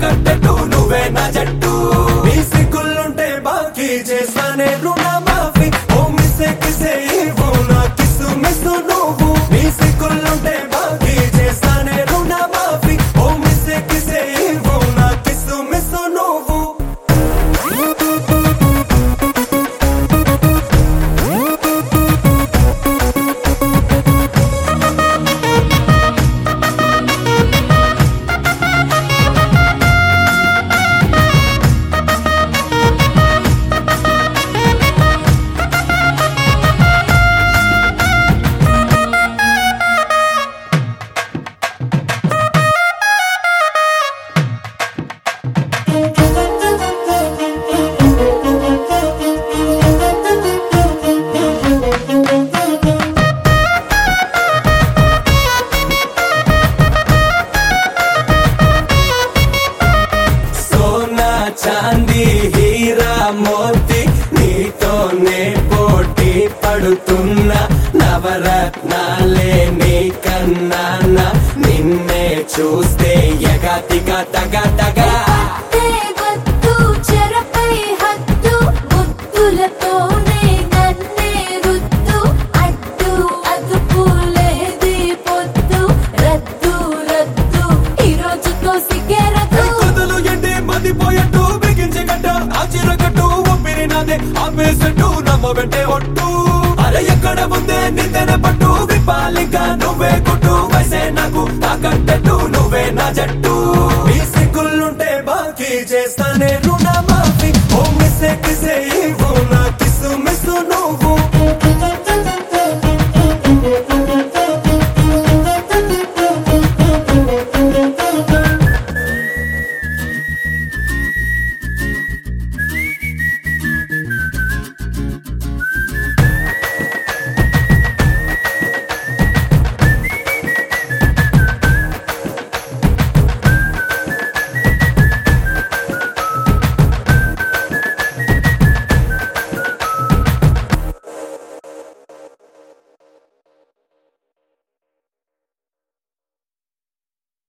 తాకట్టెట్టు నువ్వే నా జట్టు నీ సిగ్గులుంటే బాకీ చేస్తానే రుణమాఫీ ఓ మిస్సే కిసే ఇవ్వు నా కిస్సు మిస్సు నువ్వు నీ సిగ్గులుంటే బాకీ చేస్తానే రుణమాఫీ ఓ మిస్సే కిసే ఇవ్వు నా కిస్సు మిస్సు నువ్వు సోనా చాందీ హీరా మోతి నీతోనే పోటీ పడుతున్నా నవరత్నాలే నీ కన్నానా నిన్నే చూస్తే ఎగతిగా తగ తగా వద్దు చెరపై హద్దు ముద్దులతోనే నన్నే రుద్దు అడ్డు అదుపు లేది పొద్దు రద్దు రద్దు ఈ రోజుతో సిగ్గెరదు కుదులు ఎండి మదిపోయట్టు బిగించి గడ్డ ఆచిరగట్టు ఊపిరి నాదే ఆపేసట్టు నమ్మ వెంటే ఒట్టు అరే ఎక్కడ ముందే నిందెన పట్టు విప్పాలిగా నువ్వే కొట్టు వయసే నాకు తాకట్టెట్టు నువ్వే నా జట్టు ఈ